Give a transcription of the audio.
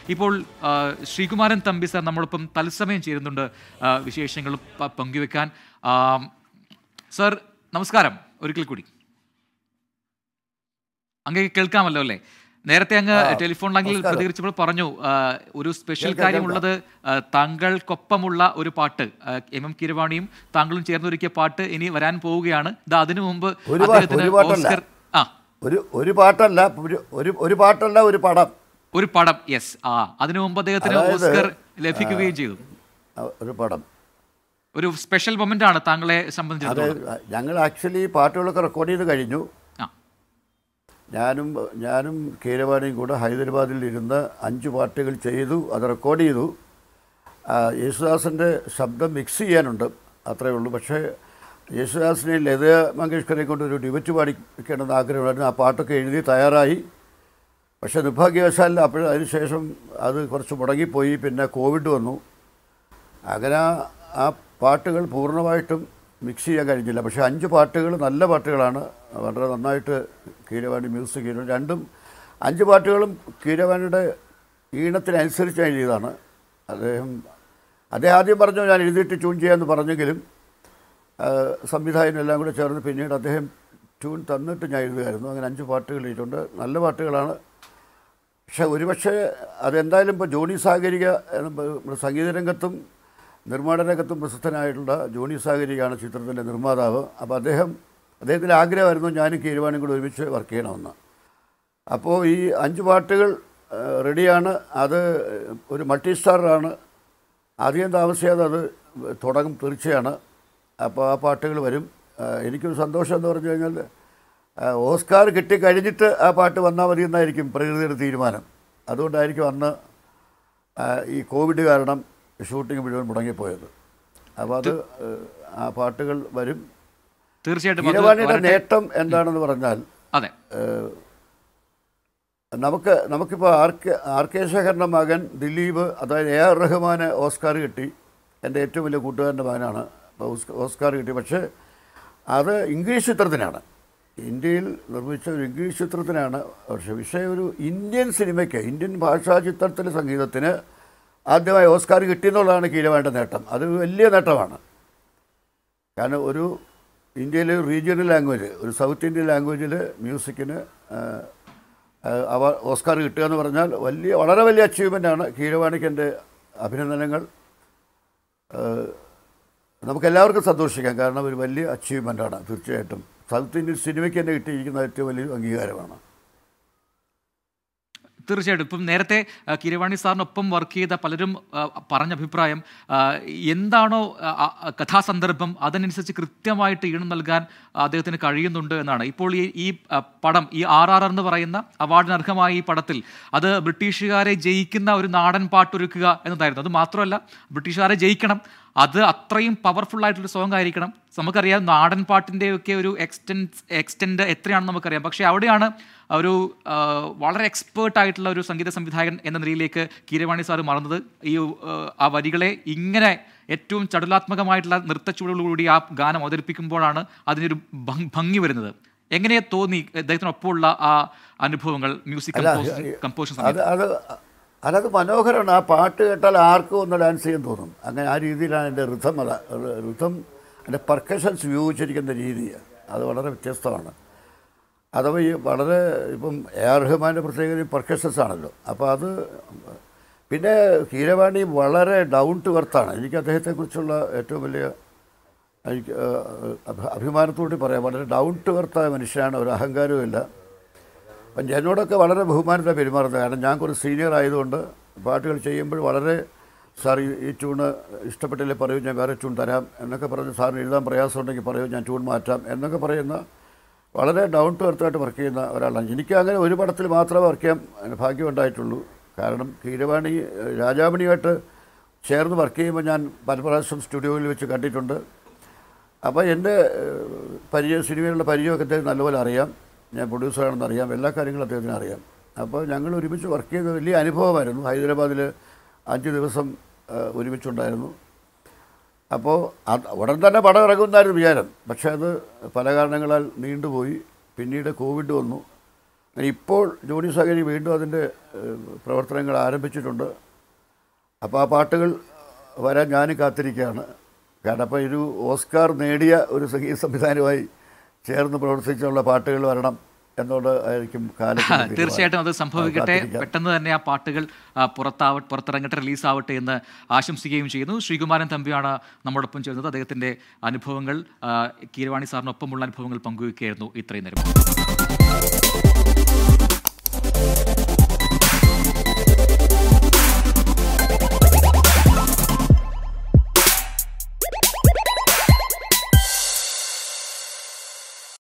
ഇപ്പോൾ ആ, ശ്രീകുമാരൻ തമ്പി സാർ നമ്മളൊപ്പം തത്സമയം ചേരുന്നുണ്ട് ആ, വിശേഷങ്ങൾ പ- പങ്കുവെക്കാൻ ആ, സാർ നമസ്കാരം ഒരിക്കൽ കൂടി അങ്ങ് കേൾക്കാമല്ലോ അല്ലേ നേരത്തെ അങ്ങ് ടെലിഫോൺ ലൈനിൽ നമസ്കാരം. പ്രതികരിച്ചപ്പോൾ പറഞ്ഞു ആ, ഒരു സ്പെഷ്യൽ കേൾക്കാം, കാര്യമുള്ളത് ആ, താങ്കൾക്കൊപ്പമുള്ള ഒരു പാട്ട് ആ, എം എം കിരവാണിയും താങ്കളും ചേർന്നൊരുക്കിയ പാട്ട് ഇനി വരാൻ പോവുകയാണ് ഇത് അതിനു മുമ്പ് ഒരു പാ- അദ്ദേഹത്തിന് ഒരു പാട്ടല്ല. ഓസ്കർ ആ ഒരു ഒരു പാട്ടല്ല ഒരു ഒരു ഒരു പാട്ടല്ല ഒരു പടം ഒരു പടം യെസ് ആ അതിനു മുമ്പ് അദ്ദേഹത്തിന് അതായത്, ഓസ്കർ ലഭിക്കുകയും ചെയ്തു ആ, ഒരു പടം ഒരു സ്പെഷ്യൽ മൊമെന്റ് ആണ് താങ്കളെ അത് സംബന്ധിച്ചിടത്തോളം ഞങ്ങൾ ആക്ച്വലി പാട്ടുകളൊക്കെ റെക്കോർഡ് ചെയ്ത് കഴിഞ്ഞു ആ ഞാനും ഞാനും കീരവാണിയും കൂടെ ഹൈദരാബാദിൽ ഇരുന്ന് അഞ്ച് പാട്ടുകൾ ചെയ്തു അത് റെക്കോർഡ് ചെയ്തു ആ, യേശുദാസിൻ്റെ ശബ്ദം മിക്സ് ചെയ്യാനുണ്ട് അത്രയേ ഉള്ളൂ പക്ഷേ യേശുദാസിനെ ലത മങ്കേഷ്കറെ കൊണ്ട് ഒരു ഡിബറ്റ് പാടിക്കണമെന്ന് ആഗ്രഹമുണ്ടായിരുന്നു ആ പാട്ടൊക്കെ എഴുതി തയ്യാറായി പക്ഷേ നിർഭാഗ്യവശാൽ അപ്പോൾ അതിനുശേഷം അത് കുറച്ച് മുടങ്ങിപ്പോയി പിന്നെ കോവിഡ് വന്നു അങ്ങനെ ആ- ആ പാട്ടുകൾ പൂർണ്ണമായിട്ടും മിക്സ് ചെയ്യാൻ കഴിഞ്ഞില്ല പക്ഷേ അഞ്ച് പാട്ടുകൾ നല്ല പാട്ടുകളാണ് വളരെ നന്നായിട്ട് കീരവാണി മ്യൂസിക് ചെയ്തു രണ്ടും അഞ്ച് പാട്ടുകളും കീരവാണിയുടെ ഈണത്തിനനുസരിച്ച് എഴുതിയതാണ് അദ്ദേഹം അദ്ദേഹം ആദ്യം പറഞ്ഞു ഞാൻ എഴുതിയിട്ട് ട്യൂൺ ചെയ്യാമെന്ന് പറഞ്ഞെങ്കിലും ആ, സംവിധായകനും എല്ലാം കൂടെ ചേർന്ന് പിന്നീട് അദ്ദേഹം ട്യൂൺ തന്നിട്ട് ഞാൻ എഴുതുമായിരുന്നു അങ്ങനെ അഞ്ച് പാട്ടുകൾ എഴുതിയിട്ടുണ്ട് നല്ല പാട്ടുകളാണ് പക്ഷെ ഒരുപക്ഷെ അതെന്തായാലും ഇപ്പോൾ ജോണി സാഗരിക എന്ന പ- നമ്മുടെ സംഗീത രംഗത്തും നിർമ്മാണ രംഗത്തും പ്രസിദ്ധനായിട്ടുള്ള ജോണി സാഗരികയാണ് ചിത്രത്തിൻ്റെ നിർമ്മാതാവ് അപ്പോൾ അദ്ദേഹം അദ്ദേഹത്തിൻ്റെ ആഗ്രഹമായിരുന്നു ഞാനും കീരുവാനും കൂടി ഒരുമിച്ച് വർക്ക് ചെയ്യണമെന്ന് അപ്പോൾ ഈ അഞ്ച് പാട്ടുകൾ ആ, റെഡിയാണ് അത് ഒരു മൾട്ടി സ്റ്റാറാണ് അധികം താമസിയാതെ അത് തുടങ്ങും തീർച്ചയാണ് അപ്പോൾ ആ പാട്ടുകൾ വരും ആ, എനിക്കൊരു സന്തോഷം എന്ന് പറഞ്ഞു കഴിഞ്ഞാൽ ആ, ഓസ്കാർ കിട്ടിക്കഴിഞ്ഞിട്ട് ആ പാട്ട് വന്നാൽ മതി എന്നായിരിക്കും പ്രകൃതിയുടെ തീരുമാനം അതുകൊണ്ടായിരിക്കും അന്ന് ആ, ഈ കോവിഡ് കാരണം ഷൂട്ടിംഗ് മുഴുവൻ മുടങ്ങിപ്പോയത് അപ്പോൾ അത് ആ, ആ പാട്ടുകൾ വരും തീർച്ചയായിട്ടും അത് കീരവാണിയുടെ വരട്ടെ. നേട്ടം എന്താണെന്ന് പറഞ്ഞാൽ അതെ നമുക്ക് നമുക്കിപ്പോൾ ആർ കെ ആർ കെ ശേഖരൻ്റെ മകൻ ദിലീപ് അതായത് എ ആർ റഹ്മാന് ഓസ്കാർ കിട്ടി എൻ്റെ ഏറ്റവും വലിയ കൂട്ടുകാരൻ്റെ മകനാണ് അപ്പോൾ ഓസ്ക- ഓസ്കാർ കിട്ടി പക്ഷേ അത് ഇംഗ്ലീഷ് ചിത്രത്തിനാണ് ഇന്ത്യയിൽ നിർമ്മിച്ച ഒരു ഇംഗ്ലീഷ് ചിത്രത്തിനാണ് പക്ഷേ വിഷയം ഒരു ഇന്ത്യൻ സിനിമയ്ക്ക് ഇന്ത്യൻ ഭാഷാ ചിത്രത്തിലെ സംഗീതത്തിന് ആദ്യമായി ഓസ്കാർ കിട്ടിയെന്നുള്ളതാണ് കീരവാണിയുടെ നേട്ടം അത് വലിയ നേട്ടമാണ് കാരണം ഒരു ഇന്ത്യയിലെ റീജിയണൽ ലാംഗ്വേജ് ഒരു സൗത്ത് ഇന്ത്യൻ ലാംഗ്വേജിൽ മ്യൂസിക്കിന് അവ ഓസ്കാർ കിട്ടുക എന്ന് പറഞ്ഞാൽ വലിയ വളരെ വലിയ അച്ചീവ്മെൻ്റാണ് കീരവാണിക്ക് എൻ്റെ അഭിനന്ദനങ്ങൾ ഏഹ്, നമുക്കെല്ലാവർക്കും സന്തോഷിക്കാം കാരണം ഒരു വലിയ അച്ചീവ്മെൻ്റാണ് തീർച്ചയായിട്ടും സൗത്ത് ഇന്ത്യൻ സിനിമയ്ക്ക് തന്നെ കിട്ടിയിരിക്കുന്ന ഏറ്റവും വലിയ അംഗീകാരമാണ് തീർച്ചയായിട്ടും ഇപ്പം നേരത്തെ ആ, കിരവാണി സാറിനൊപ്പം വർക്ക് ചെയ്ത പലരും ആ, പറഞ്ഞ അഭിപ്രായം ആ, എന്താണോ ആ, ആ, കഥാസന്ദർഭം അതനുസരിച്ച് കൃത്യമായിട്ട് ഈണം നൽകാൻ അദ്ദേഹത്തിന് കഴിയുന്നുണ്ട് എന്നാണ് ഇപ്പോൾ ഈ ഈ ആ, പടം ഈ ആർ ആർ എന്ന് പറയുന്ന അവാർഡിന് അർഹമായ ഈ പടത്തിൽ അത് ബ്രിട്ടീഷുകാരെ ജയിക്കുന്ന ഒരു നാടൻ പാട്ടൊരുക്കുക എന്നതായിരുന്നു അത് മാത്രമല്ല ബ്രിട്ടീഷുകാരെ ജയിക്കണം അത് അത്രയും പവർഫുൾ ആയിട്ടുള്ള സോങ് ആയിരിക്കണം നമുക്കറിയാം നാടൻ പാട്ടിൻ്റെ ഒക്കെ ഒരു എക്സ്റ്റെൻസ് എക്സ്റ്റെൻഡ് എത്രയാണെന്ന് നമുക്കറിയാം പക്ഷേ അവിടെയാണ് ഒരു ആ, വളരെ എക്സ്പേർട്ട് ആയിട്ടുള്ള ഒരു സംഗീത സംവിധായകൻ എന്ന നിലയിലേക്ക് കീരവാണി സാറ് മറന്നത് ഈ ആ, ആ വരികളെ ഇങ്ങനെ ഏറ്റവും ചടുലാത്മകമായിട്ടുള്ള നൃത്തച്ചുവടുകളോടുകൂടി ആ ഗാനം അവതരിപ്പിക്കുമ്പോഴാണ് അതിനൊരു ഭംഗ്- ഭംഗി വരുന്നത് എങ്ങനെയാ തോന്നി അദ്ദേഹത്തിനൊപ്പമുള്ള ആ അനുഭവങ്ങൾ മ്യൂസിക് അല്ല, കമ്പോസ് അത് അത് അതത് മനോഹരമാണ് ആ പാട്ട് കേട്ടാൽ ആർക്കും ഒന്ന് ഡാൻസ് ചെയ്യാൻ തോന്നും അങ്ങനെ ആ രീതിയിലാണ് എൻ്റെ ഋതം അത ഋതം എൻ്റെ പർക്കഷൻസ് ഉപയോഗിച്ചിരിക്കുന്ന രീതി അത് വളരെ വ്യത്യസ്തമാണ് അഥവാ ഈ വളരെ ഇപ്പം എ ആർ റഹ്മാൻ്റെ പ്രത്യേകത പർക്കഷൻസ് ആണല്ലോ അപ്പോൾ അത് പിന്നെ കീരവാണി വളരെ ഡൗൺ ടു എർത്താണ് എനിക്ക് അദ്ദേഹത്തെക്കുറിച്ചുള്ള ഏറ്റവും വലിയ എനിക്ക് ആ, അഭി- അഭിമാനത്തോടെ പറയാം വളരെ ഡൗൺ ടു എർത്തായ മനുഷ്യനാണ് ഒരു അഹങ്കാരവുമില്ല അപ്പം എന്നോടൊക്കെ വളരെ ബഹുമാനത്തെ പെരുമാറുന്നത് കാരണം ഞാൻ കുറച്ച് സീനിയർ ആയതുകൊണ്ട് പാട്ടുകൾ ചെയ്യുമ്പോൾ വളരെ സാർ ഈ- ഈ ട്യൂണ് ഇഷ്ടപ്പെട്ടില്ലേ പറയൂ ഞാൻ വേറെ ട്യൂൺ തരാം എന്നൊക്കെ പറഞ്ഞ് സാറിന് എഴുതാൻ പ്രയാസമുണ്ടെങ്കിൽ പറയൂ ഞാൻ ട്യൂൺ മാറ്റാം എന്നൊക്കെ പറയുന്ന വളരെ ഡൗൺ ടു എർത്തായിട്ട് വർക്ക് ചെയ്യുന്ന ഒരാളാണ് എനിക്ക് അങ്ങനെ ഒരു പടത്തിൽ മാത്രമേ വർക്ക് ചെയ്യാൻ അതിന് ഭാഗ്യം ഉണ്ടായിട്ടുള്ളൂ കാരണം കീരവാണി ഏഹ്, രാജാമണിയുമായിട്ട് ചേർന്ന് വർക്ക് ചെയ്യുമ്പോൾ ഞാൻ പല പ്രാവശ്യം സ്റ്റുഡിയോയിൽ വെച്ച് കണ്ടിട്ടുണ്ട് അപ്പോൾ എൻ്റെ ഏഹ്, പരിചയം സിനിമയിലുള്ള പരിചയമൊക്കെ അദ്ദേഹം നല്ലപോലെ അറിയാം ഞാൻ പ്രൊഡ്യൂസറാണെന്ന് അറിയാം എല്ലാ കാര്യങ്ങളും അദ്ദേഹത്തിന് അറിയാം അപ്പോൾ ഞങ്ങൾ ഒരുമിച്ച് വർക്ക് ചെയ്ത വലിയ അനുഭവമായിരുന്നു ഹൈദരാബാദിൽ അഞ്ച് ദിവസം ഏഹ്, ഒരുമിച്ചുണ്ടായിരുന്നു അപ്പോൾ അത് ഉടൻ തന്നെ പടം ഇറങ്ങുമെന്നായിരുന്നു വിചാരം പക്ഷേ അത് പല കാരണങ്ങളാൽ നീണ്ടുപോയി പിന്നീട് കോവിഡ് വന്നു ഇപ്പോൾ ജോണി സഹരി വീണ്ടും അതിൻ്റെ ഏഹ്, പ്രവർത്തനങ്ങൾ ആരംഭിച്ചിട്ടുണ്ട് അപ്പോൾ ആ പാട്ടുകൾ വരാൻ ഞാനും കാത്തിരിക്കുകയാണ് കാരണം അപ്പോൾ ഒരു ഓസ്കാർ നേടിയ ഒരു സംഗീത സംവിധാനവുമായി ചേർന്ന് പ്രവർത്തിച്ചുള്ള പാട്ടുകൾ വരണം എന്നോട് ആയിരിക്കും കാലത്ത് തീർച്ചയായിട്ടും അത് സംഭവിക്കട്ടെ പെട്ടെന്ന് തന്നെ ആ പാട്ടുകൾ ആ, പുറത്താവ പുറത്തിറങ്ങട്ടെ റിലീസാവട്ടെ എന്ന് ആശംസിക്കുകയും ചെയ്യുന്നു ശ്രീകുമാരൻ തമ്പിയാണ് നമ്മോടൊപ്പം ചേർന്നത് അദ്ദേഹത്തിന്റെ അനുഭവങ്ങൾ ആ, കീരവാണി സാറിനൊപ്പമുള്ള അനുഭവങ്ങൾ പങ്കുവയ്ക്കുകയായിരുന്നു ഇത്രയും നേരം